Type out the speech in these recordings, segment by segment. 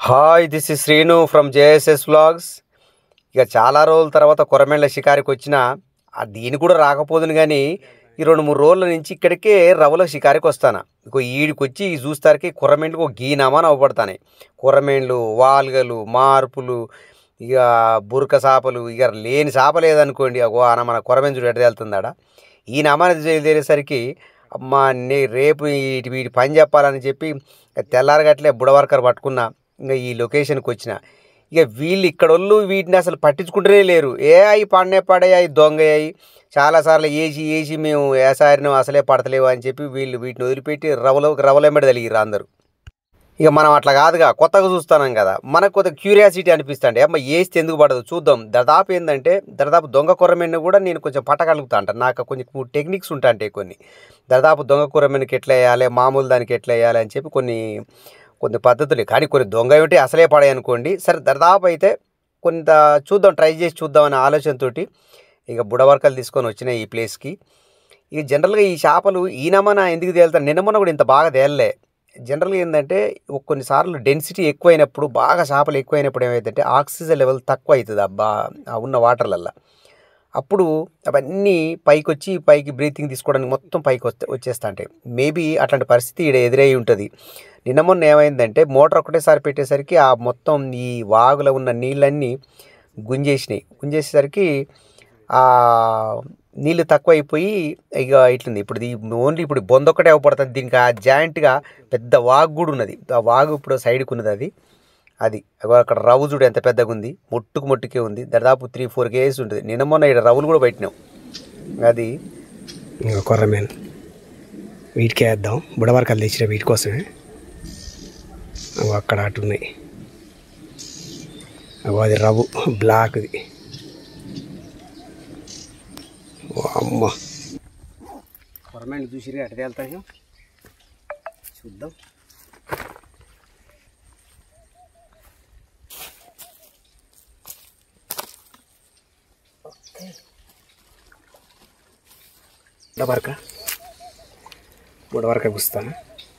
Hi this is Srinu from JSS vlogs ఇక చాలా రోజుల తర్వాత కొరమేళ్ళ షికారికి వచ్చిన ఆ దీని కూడా రాకపోదును కానీ ఈ రెండు మూడు రోజుల నుంచి ఇక్కడికే రవ్వల షికారికి వస్తాను ఇక ఈడికి వచ్చి ఈ చూస్తారికి కుర్రమేండ్లకు ఒక గీనామా నవ్వబడతాయి కుర్రమేండ్లు వాల్గలు మార్పులు ఇక బురక చేపలు ఇక లేని చేప లేదనుకోండి అగో అన్న మన కొరమేంజుడు ఎట్ట వెళ్తుందాడ ఈ నామాన్ని తెలిసేసరికి అమ్మా నే రేపు వీటి వీటి పని చెప్పాలని చెప్పి తెల్లారగట్లే బుడవర్కర్ పట్టుకున్నా ఇంకా ఈ లొకేషన్కి వచ్చిన ఇక వీళ్ళు ఇక్కడోళ్ళు వీటిని అసలు పట్టించుకుంటూనే లేరు ఏ అయి పన్నే పడేయాయి దొంగ అయ్యి చాలాసార్లు ఏసి ఏసి మేము ఏసారినాం అసలే పడతలేవు అని చెప్పి వీళ్ళు వీటిని వదిలిపెట్టి రవలో రవలెంబడి తలిగిరు అందరూ ఇక మనం అట్లా కాదుగా కొత్తగా చూస్తున్నాం కదా మనకు కొద్దిగా క్యూరియాసిటీ అనిపిస్తుంది అమ్మ ఏస్తే ఎందుకు పడదు చూద్దాం దాదాపు ఏంటంటే దాదాపు దొంగ కొరమెన్ను కూడా నేను కొంచెం పట్టగలుగుతా అంట నాకు కొంచెం టెక్నిక్స్ ఉంటాయి కొన్ని దాదాపు దొంగ కొరమెన్నుకి ఎట్లా వేయాలి మామూలు దానికి ఎట్లా వేయాలి అని చెప్పి కొన్ని కొన్ని పద్ధతులు కానీ కొన్ని దొంగ ఏమిటి అసలే పడాయి అనుకోండి సరే దాదాపు అయితే కొంత చూద్దాం ట్రై చేసి చూద్దాం అనే ఆలోచనతోటి ఇక బుడవర్కలు తీసుకొని వచ్చినాయి ఈ ప్లేస్కి ఇక జనరల్గా ఈ చేపలు ఈనమన ఎందుకు తేలుతారు నిన్నమన కూడా ఇంత బాగా తేలలే జనరల్గా ఏంటంటే కొన్నిసార్లు డెన్సిటీ ఎక్కువైనప్పుడు బాగా చేపలు ఎక్కువైనప్పుడు ఏమైందంటే ఆక్సిజన్ లెవెల్ తక్కువ అవుతుంది అబ్బా ఆ ఉన్న వాటర్లల్లో అప్పుడు అవన్నీ పైకి వచ్చి పైకి బ్రీతింగ్ తీసుకోవడానికి మొత్తం పైకి వస్తే వచ్చేస్తా ఉంటాయి మేబీ అట్లాంటి పరిస్థితి ఇక్కడ ఎదురై ఉంటుంది నిన్న మొన్న ఏమైందంటే మోటార్ ఒకటేసారి పెట్టేసరికి ఆ మొత్తం ఈ వాగులో ఉన్న నీళ్ళన్నీ గుంజేసినాయి గుంజేసేసరికి ఆ నీళ్ళు తక్కువ అయిపోయి ఇక ఇట్లుంది ఇప్పుడు ఇది ఓన్లీ ఇప్పుడు బొంద ఒక్కటే అవపడుతుంది దీనికి ఆ జాయింట్గా పెద్ద వాగు కూడా ఉన్నది ఆ వాగు ఇప్పుడు సైడ్కి ఉన్నది అది అది అగో అక్కడ రవ్వు చూడు ఎంత పెద్దగా ఉంది మొట్టుకు మొట్టుకే ఉంది దాదాపు త్రీ ఫోర్ కేజీస్ ఉంటుంది నిన్న మొన్న ఇక్కడ రవ్వులు కూడా పెట్టినాం అది ఇంకా కొర్రమేన్ వీటికే వేద్దాం బుడవరకలు తెచ్చిన వీటి కోసమే అవి అక్కడ అటు ఉన్నాయి అగో అది రవ్వు బ్లాక్ది ఓ అమ్మ కొరమేండి చూసిరి అటు వెళ్తాయి చూద్దాం బుడవరక బుడవరక గుస్తాను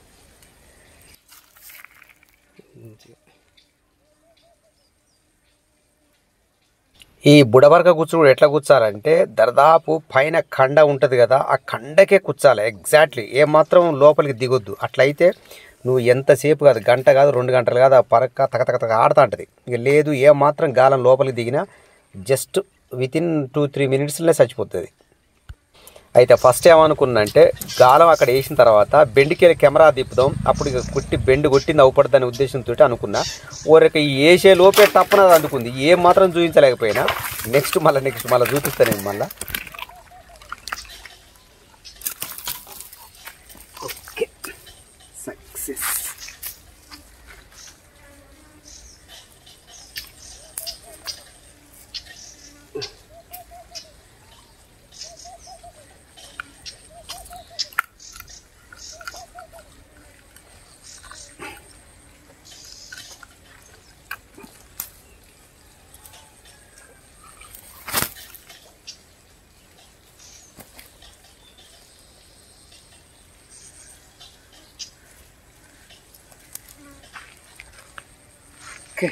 ఈ బుడబరక కూర్చుని ఎట్లా కూర్చాలంటే దర్దాపు పైన కండ ఉంటుంది కదా ఆ కండకే కూర్చాలి ఎగ్జాక్ట్లీ ఏమాత్రం లోపలికి దిగొద్దు అట్లయితే నువ్వు ఎంతసేపు కాదు గంట కాదు రెండు గంటలు కాదు ఆ పరక తక తక తక ఆడుతూ ఉంటుంది ఇక లేదు ఏమాత్రం గాలం లోపలికి దిగినా just within two three మినిట్స్లోనే చచ్చిపోతుంది అయితే ఫస్ట్ ఏమనుకున్నంటే గాలం అక్కడ వేసిన తర్వాత బెండికెళ్ళి కెమెరా తిప్పుదాం అప్పుడు ఇక కొట్టి బెండు కొట్టింది అవుపడదనే ఉద్దేశంతో అనుకున్నా ఓరక ఈ వేసే లోపే తప్పన అది అందుకుంది ఏం మాత్రం చూపించలేకపోయినా నెక్స్ట్ మళ్ళీ నెక్స్ట్ మళ్ళీ చూపిస్తాను నేను మళ్ళీ సక్సెస్ ఓకే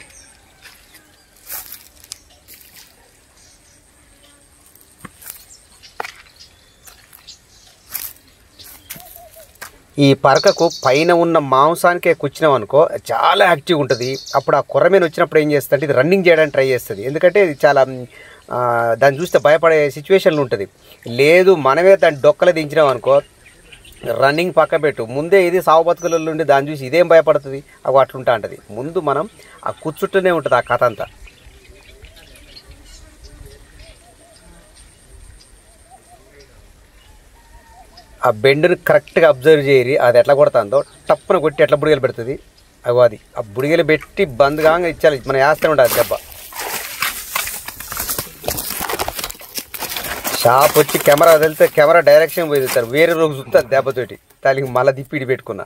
ఈ పరకకు పైన ఉన్న మాంసానికే కూర్చున్నాం అనుకో చాలా యాక్టివ్ ఉంటుంది అప్పుడు ఆ కుర్రమీన వచ్చినప్పుడు ఏం చేస్తుంది ఇది రన్నింగ్ చేయడానికి ట్రై చేస్తుంది ఎందుకంటే ఇది చాలా ఆ, దాన్ని చూస్తే భయపడే సిచ్యువేషన్లు ఉంటుంది లేదు మనమే దాన్ని డొక్కలు దించినాం అనుకో రన్నింగ్ పక్క పెట్టు ముందే ఇది సావు బతుకులలో నుండి దాన్ని చూసి ఇదేం భయపడుతుంది అవి అట్లుంటా ఉంటుంది ముందు మనం ఆ కూర్చుంటూనే ఉంటుంది ఆ కథ అంతా ఆ బెండుని కరెక్ట్గా అబ్జర్వ్ చేయరి అది ఎట్లా కొడుతుందో టప్పున కొట్టి ఎట్లా బుడిగలు పెడుతుంది అగో అది ఆ బుడిగలు పెట్టి బంద్ కాగా ఇచ్చాలి మనం వేస్తూనే ఉంటుంది దెబ్బ షాప్ వచ్చి కెమెరా వెళ్తే కెమెరా డైరెక్షన్ పోయింది సార్ వేరే రోజు చూస్తే దెబ్బతోటి దానికి మళ్ళీ దిప్పి ఇడి పెట్టుకున్నా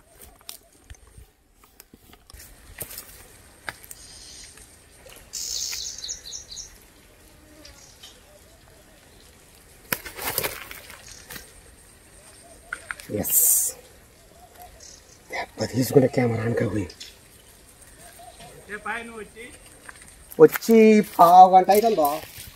ఎస్ దెబ్బ తీసుకుంటే కెమెరా అనుకోపోయి వచ్చి పావు గంట అవుతుందా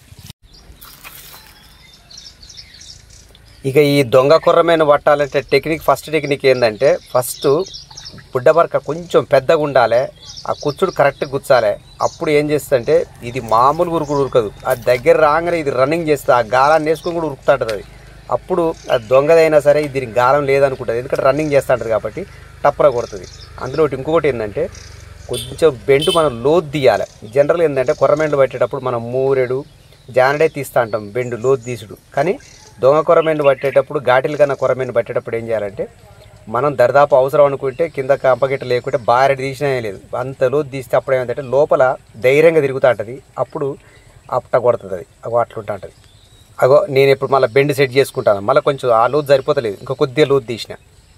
ఇక ఈ దొంగ కుర్రమైన పట్టాలంటే టెక్నిక్ ఫస్ట్ టెక్నిక్ ఏంటంటే ఫస్ట్ బుడ్డబరక కొంచెం పెద్దగా ఉండాలి ఆ కుచ్చుడు కరెక్ట్ గుచ్చాలి అప్పుడు ఏం చేస్తుందంటే ఇది మామూలు ఉరుకుడు ఉరకదు అది దగ్గర రాగానే ఇది రన్నింగ్ చేస్తే ఆ గాలాన్ని వేసుకొని కూడా ఉరుకుతుంటుంది అది అప్పుడు అది దొంగదైనా సరే దీనికి గాలం లేదనుకుంటుంది ఎందుకంటే రన్నింగ్ చేస్తుంటుంది కాబట్టి టప్పర కొడుతుంది అందులో ఒకటి ఇంకొకటి ఏంటంటే కొంచెం బెండు మనం లోతు తీయాలి జనరల్ ఏంటంటే కొర్రమెండు పట్టేటప్పుడు మనం మూరెడు జానడే తీస్తా అంటాం బెండు లోతు తీసుడు కానీ దొంగ కొరమెండు పట్టేటప్పుడు ఘాటీలు కన్నా కొరమెండు పట్టేటప్పుడు ఏం చేయాలంటే మనం దరిదాపు అవసరం అనుకుంటే కింద కంపగిట్ట లేకుంటే బారెడు తీసినా ఏం లేదు అంత లోతు తీస్తే అప్పుడు ఏమైందంటే లోపల ధైర్యంగా తిరుగుతూ ఉంటుంది అప్పుడు అప్పట కొడుతుంది అది అగో అట్లుంటా ఉంటుంది అగో నేను ఇప్పుడు మళ్ళీ బెండ్ సెట్ చేసుకుంటాను మళ్ళీ కొంచెం ఆ లోతు సరిపోతలేదు ఇంకా కొద్దిగా లోతు తీసిన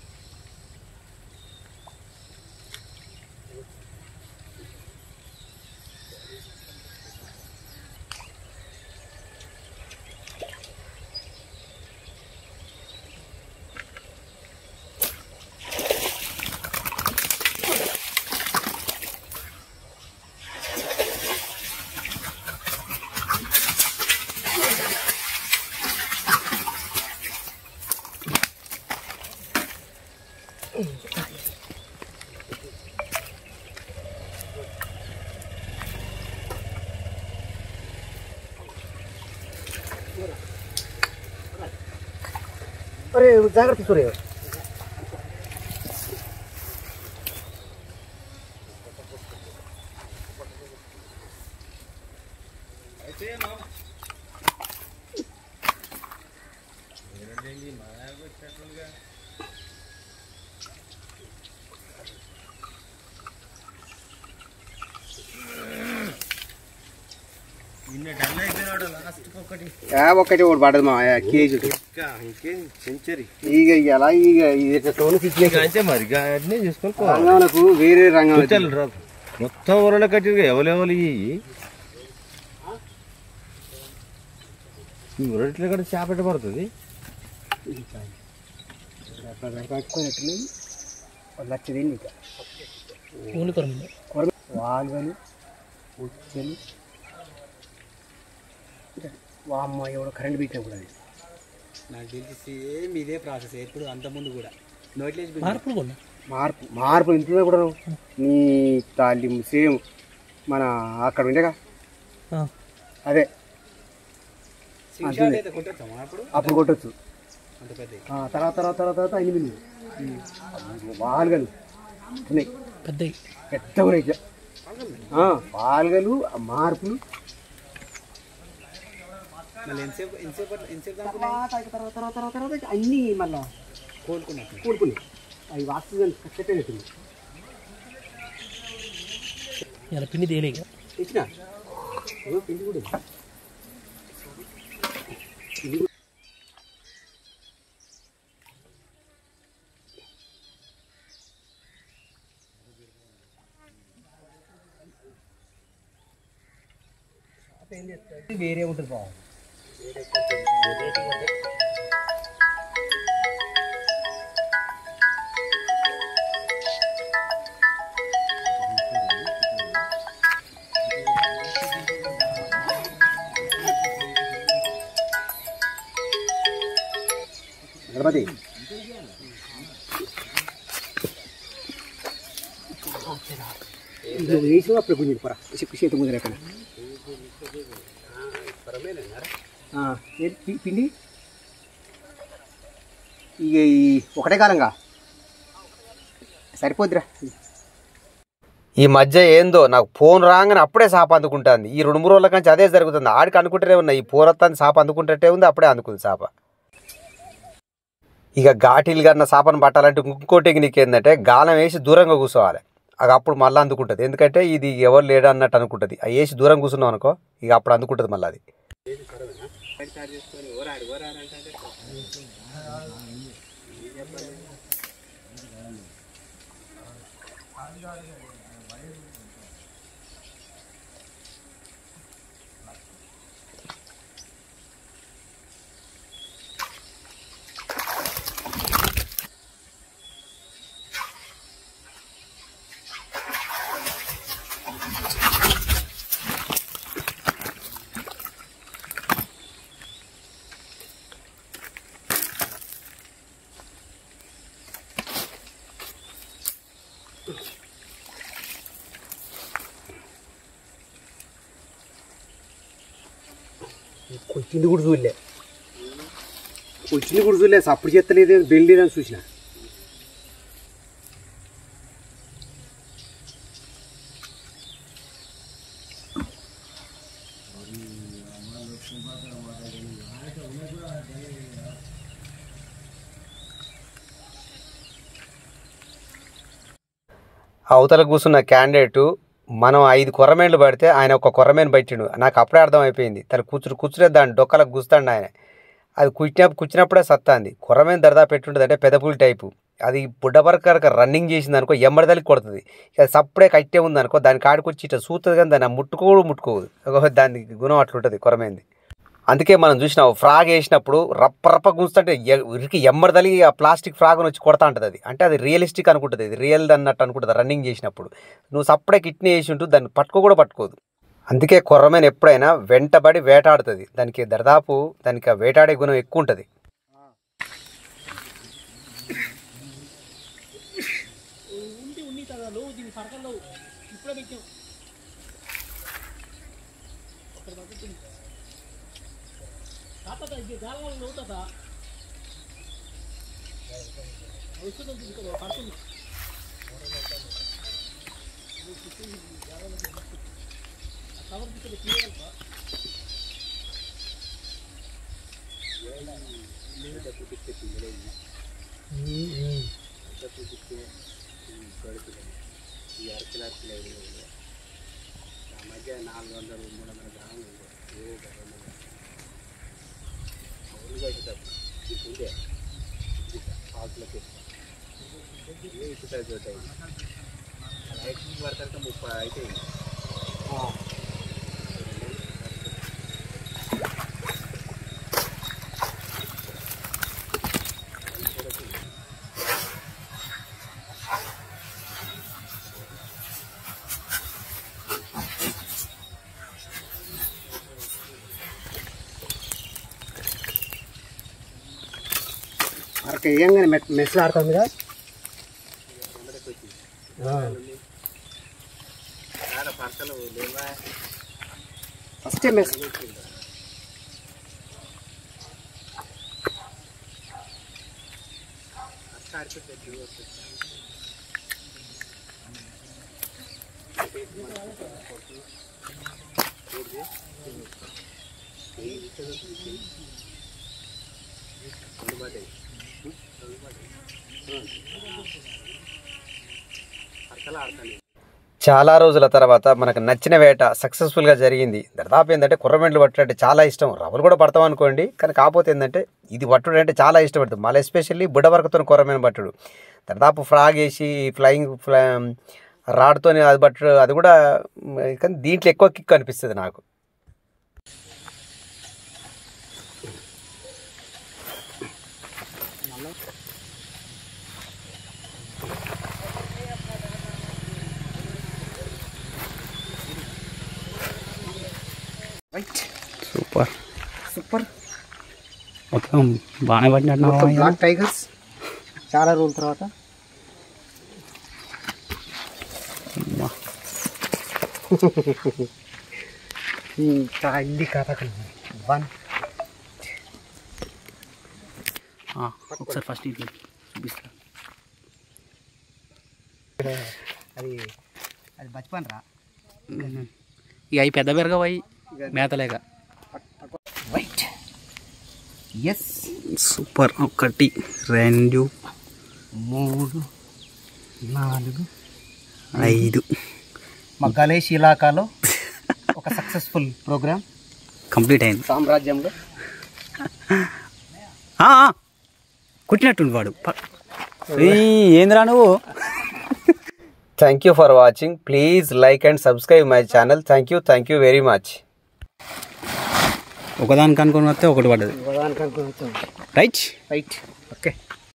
అరే జాగ్రత్త సూర్య ఒకటి ఒకటి పడదు మా కేజీ సెంచరీ ఇక ఎలా ఇక ఇది తోను సిచ్యువేషన్ అంతే మరి అట్నే చూసుకొని రంగంలకు వేరే రంగం కూర్చోాలి రా మొత్తం ఊరలో కట్టిరుగా ఎవరెవరు ఇవి ఈ ఊరట్లో కూడా చేపట్ట పడుతుంది లక్ష తిండి ఇక ఓన్లీ కొరమింది కొరమ వాల్వలు ఉచ్చలు వామ్మ ఎవడో కరెంట్ పెట్టినా కూడా అది నాకు తెలిసి సేమ్ ఇదే ప్రాసెస్ ఎప్పుడు అంత ముందు కూడా నోట్లేసి మార్పులు కూడా మార్పు మార్పు ఇంట్లో కూడా నీ తల్లి సేమ్ మన అక్కడ ఉండేగా ఆ. అదే అంతే. అప్పుడు కొట్టచ్చు ఆ, తర్వాత తర్వాత తర్వాత తర్వాత ఎనిమిది వాల్గలు ఉన్నాయి పెద్దవి పెద్దగా ఉన్నాయి ఇట్లా. ఆ, వాల్గలు ఆ మార్పులు తర్వాత తర్వాత తర్వాత తర్వాత తర్వాత అన్నీ మళ్ళా కోలుకున్నాయి కోలుకున్నాయి అవి ఆక్సిజన్ సెట్ అయినట్టుంది ఇలా పిండి తేలేక ఇచ్చిన ఏదో పిండి కూడా ఉంది. వేరే ఉంటుంది బాగా గణపతి నువ్వు వేసి అప్పుడు గుంజి పరా చేతి ముందు ఎక్కడ ఆ, ఏ- పి- పిండి ఇక ఈ ఒకటే కాలంగా సరిపోద్దిరా ఈ మధ్య ఏందో నాకు ఫోన్ రాగానే అప్పుడే సాప అందుకుంటుంది ఈ రెండు మూడు రోజుల కంచి అదే జరుగుతుంది ఆడికి అనుకుంటూనే ఉన్నా ఈ పూరత్తాన్ని సాప అందుకుంటే ఉంది అప్పుడే అందుకుంది సాప ఇక ఘాటీలు కన్నా సాపను పట్టాలంటే ఇంకో టెక్నిక్ ఏంటంటే గాలం వేసి దూరంగా కూర్చోవాలి అది అప్పుడు మళ్ళీ అందుకుంటుంది ఎందుకంటే ఇది ఎవరు లేడు అన్నట్టు అనుకుంటుంది అది వేసి దూరం కూర్చున్నాం అనుకో ఇక అప్పుడు అందుకుంటుంది మళ్ళీ అది వచ్చింది కూడా చూడలే వచ్చింది కూడా చూడలే సప్పుడు చేస్తలేదు బెళ్ళిదని చూసిన అవతల కూర్చున్న క్యాండిడేట్ మనం ఐదు కొర్రమేన్లు పడితే ఆయన ఒక కొర్రమేను పట్టిండు నాకు అప్పుడే అర్థమైపోయింది తను కూర్చుని కూర్చునే దాని డొక్కలకు గుస్తాడు ఆయన అది కూర్చున్న కూర్చున్నప్పుడే సత్తాంది కొర్రమేను దరదా పెట్టుంటుంది అంటే పెదపులి టైపు అది బుడ్డబరకరక రన్నింగ్ చేసింది అనుకో ఎమ్మడిదలికి కొడుతుంది ఇక అది సప్పుడే కట్టే ఉంది అనుకో దాని కాడికి వచ్చి ఇట్లా సూతుంది కానీ దాన్ని ముట్టుకోడు ముట్టుకోదు ఒక దాని గుణం అట్లుంటుంది కొరమేంది అందుకే మనం చూసిన ఫ్రాగ్ వేసినప్పుడు రప్ప రప్ప గుంచుతుంటే ఎ- ఉరికి ఎమ్మడిదలి ఆ ప్లాస్టిక్ ఫ్రాగ్ను వచ్చి కొడతా ఉంటుంది అది అంటే అది రియలిస్టిక్ అనుకుంటుంది ఇది రియల్ అన్నట్టు అనుకుంటుంది రన్నింగ్ చేసినప్పుడు నువ్వు సప్పుడే కిట్నీ వేసి ఉంటూ దాన్ని పట్టుకో కూడా పట్టుకోదు అందుకే కొర్రమైన ఎప్పుడైనా వెంటబడి వేటాడుతుంది దానికి దరిదాపు దానికి ఆ వేటాడే గుణం ఎక్కువ ఉంటుంది ఉండి ఉన్ని తదాలు దీని పడకల్లో ఇప్పుడే పెట్టాం అక్కడ పడుతుంది తాత ఇది గాలంలో నవ్వుతా వస్తుంది ఇంకా పడుతుంది కవర్ తీసుకొని తీయగలపా మరొక వేయంగానే మెట్ మెస్ ఆడుతుంది కదా ఫస్ట్ మెస్ చాలా రోజుల తర్వాత మనకు నచ్చిన వేట సక్సెస్ఫుల్గా జరిగింది దాదాపు ఏంటంటే కుర్రమెంట్లు పట్టుడంటే చాలా ఇష్టం రవ్వలు కూడా పడతాం అనుకోండి కానీ కాకపోతే ఏంటంటే ఇది పట్టుడు అంటే చాలా ఇష్టపడుతుంది మళ్ళీ ఎస్పెషల్లీ బుడ్డవరకతో కుర్రమైన పట్టుడు దాదాపు ఫ్రాగ్ వేసి ఫ్లయింగ్ ఫ్లా రాడ్తో అది పట్టుడు అది కూడా మ్, కానీ దీంట్లో ఎక్కువ కిక్ అనిపిస్తుంది నాకు రైట్ సూపర్ సూపర్ మొత్తం బాగానే పడినట్టు బ్లాక్ టైగర్స్ చాలా రోజుల తర్వాత ఇంకా ఇల్లి కథ వన్ ఒకసారి ఫస్ట్ ఇది చూపిస్తా అది అది బచ్పన్ రా ఇక అవి పెద్ద పెరగ పోయి మేతలేక రైట్ ఎస్ సూపర్ ఒకటి రెండు మూడు నాలుగు ఐదు మా గలేష్ ఇలాకాలో ఒక సక్సెస్ఫుల్ ప్రోగ్రామ్ కంప్లీట్ అయింది సామ్రాజ్యంలో ఆ, ఆ, కుట్టినట్టుండి వాడు ప- ఏయ్, ఏందిరా నువ్వు thank you for watching please like and subscribe my channel thank you thank you very much ఒకదానికి అనుకుని వస్తే ఒకటి పడ్డది ఉదాహరణకు అనుకుని రైట్ రైట్ ఓకే